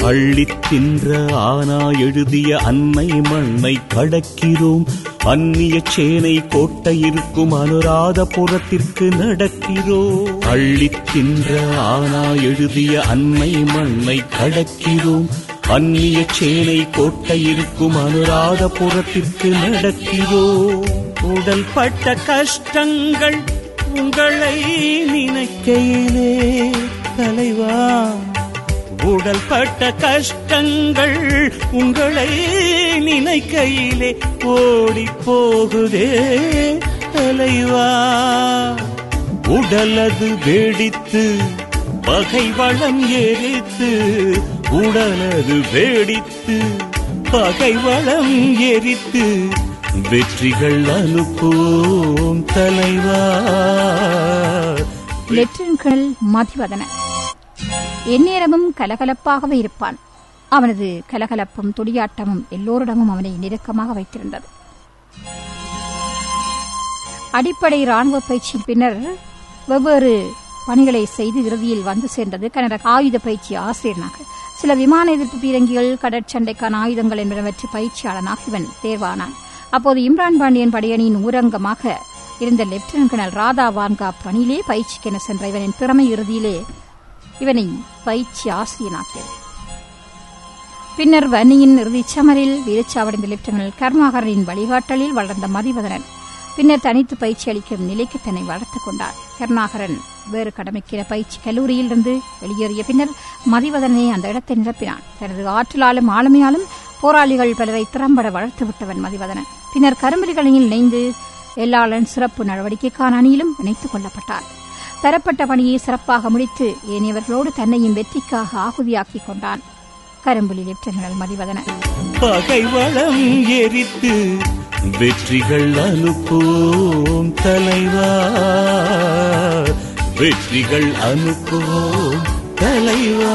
அள்ளித் தின்ற ஆனா எழுதிய அன்னை மண்ணை கடக்கிறோம் அந்நிய சேனை கோட்டை இருக்கும் அனுராதபுரத்திற்கு நடக்கிறோம் அள்ளித் தின்ற ஆனா எழுதிய அன்னை மண்ணை கடக்கிறோம் அந்நிய சேனை கோட்டை இருக்கும் அனுராதபுரத்திற்கு நடக்கிறோம் உடல் பட்ட கஷ்டங்கள் உங்களை நினைக்கையிலே தலைவா உடல் பட்ட கஷ்டங்கள் உங்களை நினைக்கையிலே ஓடி போகுதே தலைவா உடலது வெடித்து பகை வளம் எரித்து உடலது வெடித்து பகை வளம் எரித்து வெற்றிகள் அனுப்புவோம் தலைவா லெப்டினன்ட் கர்னல் மதிவதனன் எந்நேரமும் கலகலப்பாகவே இருப்பான் அவனது கலகலப்பும் துடியாட்டமும் எல்லோரிடமும் அவனை நெருக்கமாக வைத்திருந்தது அடிப்படை ராணுவ பயிற்சியின் பின்னர் வெவ்வேறு பணிகளை செய்து இறுதியில் வந்து சேர்ந்தது கனடா ஆயுத பயிற்சி ஆசிரியனாக சில விமான எதிர்ப்பு பீரங்கிகள் கடற்சண்டைக்கான ஆயுதங்கள் என்பனவற்றை பயிற்சியாளனாக இவன் தேர்வானான் அப்போது இம்ரான் பாண்டியன் படையணியின் ஊரங்கமாக இருந்த லெப்டினன்ட் கர்னல் ராதா வான்கா பணியிலே பயிற்சிக்கென சென்ற இவனின் திறமை இறுதியிலே இவனை பயிற்சி ஆசிரியனாக்கியது பின்னர் வன்னியின் இறுதிச் சமரில் வீரச்சாவடைந்த லெப்டினல் கருணாகரனின் வழிகாட்டலில் வளர்ந்த மதிவதனன் பின்னர் தனித்து பயிற்சி அளிக்கும் நிலைக்கு தன்னை வளர்த்துக் கொண்டார் கருணாகரன் வேறு கடமைக்கிற பயிற்சி கல்லூரியிலிருந்து வெளியேறிய பின்னர் மதிவதனே அந்த இடத்தை நிரப்பினான் தனது ஆற்றலாலும் ஆளுமையாலும் போராளிகள் பலரை திறம்பட வளர்த்து விட்டவன் மதிவதனன் பின்னர் கரும்புலிகளில் இணைந்து எல்லாளன் சிறப்பு நடவடிக்கைக்கான அணியிலும் இணைத்துக் கொள்ளப்பட்டார் தரப்பட்ட பணியை சிறப்பாக முடித்து ஏனையவர்களோடு தன்னையும் வெற்றிக்காக ஆகுதியாக்கிக் கொண்டான் கரும்புலி லெப்டினல் மதிவதனன் பகை வளம் எரித்து வெற்றிகள் அனுப்புவோம் தலைவா வெற்றிகள் அனுப்புவோம் தலைவா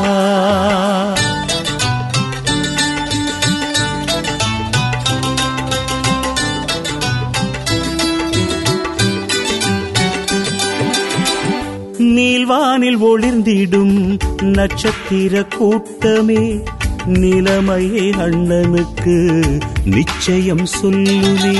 நீல்வானில் ஒளிர்ந்திடும் நட்சத்திர கூட்டமே நிலைமையை அண்ணனுக்கு நிச்சயம் சொல்லுவே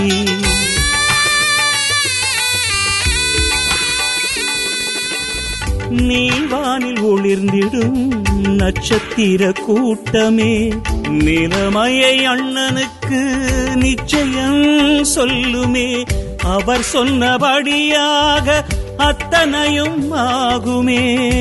நீல்வானில் ஒளிர்ந்திடும் நட்சத்திர கூட்டமே நிலைமையை அண்ணனுக்கு நிச்சயம் சொல்லுமே அவர் சொன்னபடியாக அத்தனையும் ஆகுமே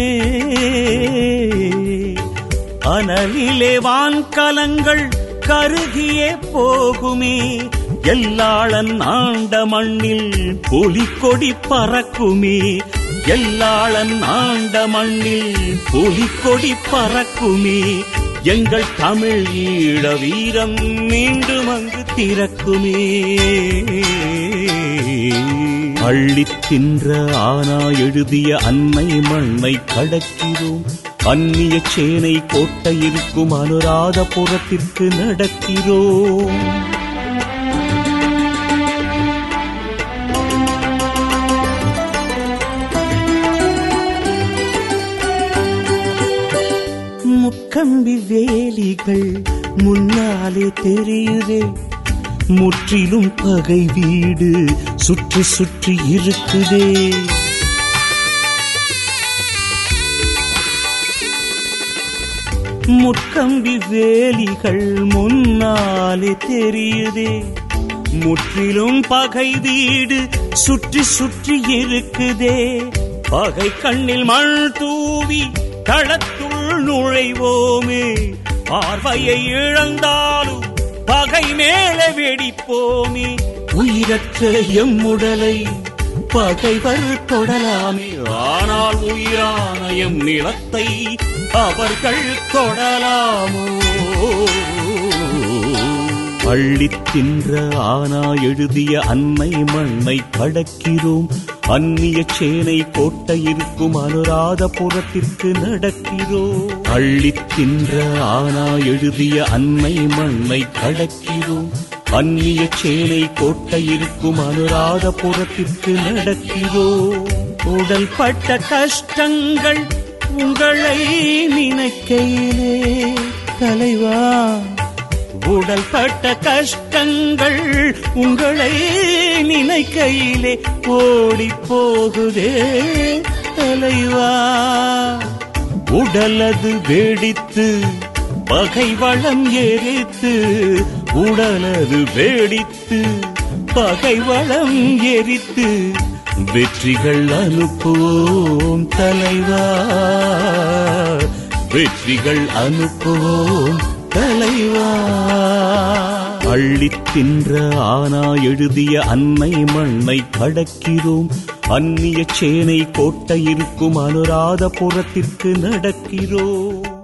அனலிலே வான்கலங்கள் கருகியே போகுமே எல்லாளன் ஆண்ட மண்ணில் புலிக்கொடி பறக்குமே எல்லாளன் ஆண்ட மண்ணில் புலிக்கொடி பறக்குமே எங்கள் தமிழ் ஈழ வீரம் மீண்டும் அங்கு திறக்குமே அள்ளித் தின்ற ஆனா எழுதிய அன்னை மண்ணை கடக்கிறோம் அந்நிய சேனை கோட்டை இருக்கும் அனுராதபுரத்திற்கு நடக்கிறோம் முக்கம்பி வேலிகள் முன்னாலே தெரியுதே முற்றிலும் பகை வீடு சுற்றி சுற்றி இருக்குதே முற்கம்பி வேலிகள் முன்னாலே தெரியுதே முற்றிலும் பகை வீடு சுற்றி சுற்றி இருக்குதே பகை கண்ணில் மண் தூவி களத்துள் நுழைவோமே பார்வையை இழந்தாலும் பகை மேல வெடிப்போமே உயிரற்ற எம் உடலை பகைவர் தொடலாமே ஆனால் உயிரான எம் நிலத்தை அவர்கள் தொடலாமோ அள்ளித் தின்ற ஆனா எழுதிய அன்னை மண்ணை கடக்கிறோம் அந்நிய சேனை கோட்டை இருக்கும் அனுராதபுரத்திற்கு நடக்கிறோம் அள்ளித் தின்ற ஆனா எழுதிய அன்னை மண்ணை கடக்கிறோம் அந்நிய சேனை கோட்டை இருக்கும் அனுராதபுரத்திற்கு நடக்கிறோம் உடல் பட்ட கஷ்டங்கள் உங்களை நினைக்கையிலே தலைவா உடல் பட்ட கஷ்டங்கள் உங்களை நினைக்கையிலே ஓடி போகுதே தலைவா உடலது வெடித்து பகை வளம் எரித்து உடலது வெடித்து பகை வளம் எரித்து வெற்றிகள் அனுப்புவோம் தலைவா வெற்றிகள் அனுப்புவோம் தலைவா அள்ளித் தின்ற ஆனா எழுதிய அன்னை மண்ணை கடக்கிறோம் அந்நிய சேனை கோட்டை இருக்கும் அனுராதபுரத்திற்கு நடக்கிறோம்